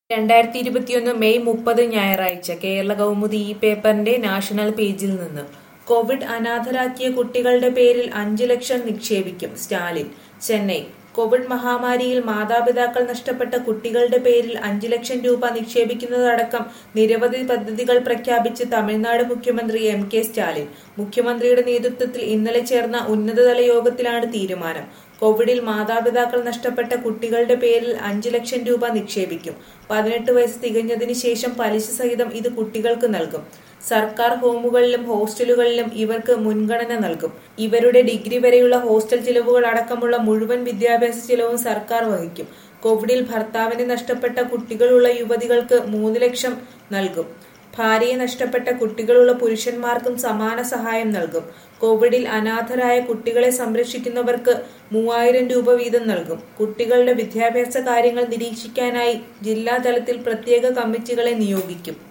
രണ്ടായിരത്തി ഇരുപത്തിയൊന്ന് മെയ് മുപ്പത് ഞായറാഴ്ച കേരള കൗമുദി ഈ പേപ്പറിന്റെ നാഷണൽ പേജിൽ നിന്ന് കോവിഡ് അനാഥരാക്കിയ കുട്ടികളുടെ പേരിൽ അഞ്ചു ലക്ഷം നിക്ഷേപിക്കും സ്റ്റാലിൻ ചെന്നൈ കോവിഡ് മഹാമാരിയിൽ മാതാപിതാക്കൾ നഷ്ടപ്പെട്ട കുട്ടികളുടെ പേരിൽ അഞ്ചു ലക്ഷം രൂപ നിക്ഷേപിക്കുന്നതടക്കം നിരവധി പദ്ധതികൾ പ്രഖ്യാപിച്ച് തമിഴ്നാട് മുഖ്യമന്ത്രി എം കെ സ്റ്റാലിൻ മുഖ്യമന്ത്രിയുടെ നേതൃത്വത്തിൽ ഇന്നലെ ചേർന്ന ഉന്നതതല യോഗത്തിലാണ് തീരുമാനം കോവിഡിൽ മാതാപിതാക്കൾ നഷ്ടപ്പെട്ട കുട്ടികളുടെ പേരിൽ അഞ്ചു ലക്ഷം രൂപ നിക്ഷേപിക്കും പതിനെട്ട് വയസ്സ് തികഞ്ഞതിന് ശേഷം പലിശ സഹിതം ഇത് കുട്ടികൾക്ക് നൽകും സർക്കാർ ഹോമുകളിലും ഹോസ്റ്റലുകളിലും ഇവർക്ക് മുൻഗണന നൽകും ഇവരുടെ ഡിഗ്രി വരെയുള്ള ഹോസ്റ്റൽ ചിലവുകൾ അടക്കമുള്ള മുഴുവൻ വിദ്യാഭ്യാസ ചിലവും സർക്കാർ വഹിക്കും കോവിഡിൽ ഭർത്താവിനെ നഷ്ടപ്പെട്ട കുട്ടികളുള്ള യുവതികൾക്ക് മൂന്ന് ലക്ഷം നൽകും ഭാര്യയെ നഷ്ടപ്പെട്ട കുട്ടികളുള്ള പുരുഷന്മാർക്കും സമാന സഹായം നൽകും കോവിഡിൽ അനാഥരായ കുട്ടികളെ സംരക്ഷിക്കുന്നവർക്ക് മൂവായിരം രൂപ വീതം നൽകും കുട്ടികളുടെ വിദ്യാഭ്യാസ കാര്യങ്ങൾ നിരീക്ഷിക്കാനായി ജില്ലാതലത്തിൽ പ്രത്യേക കമ്മിറ്റികളെ നിയോഗിക്കും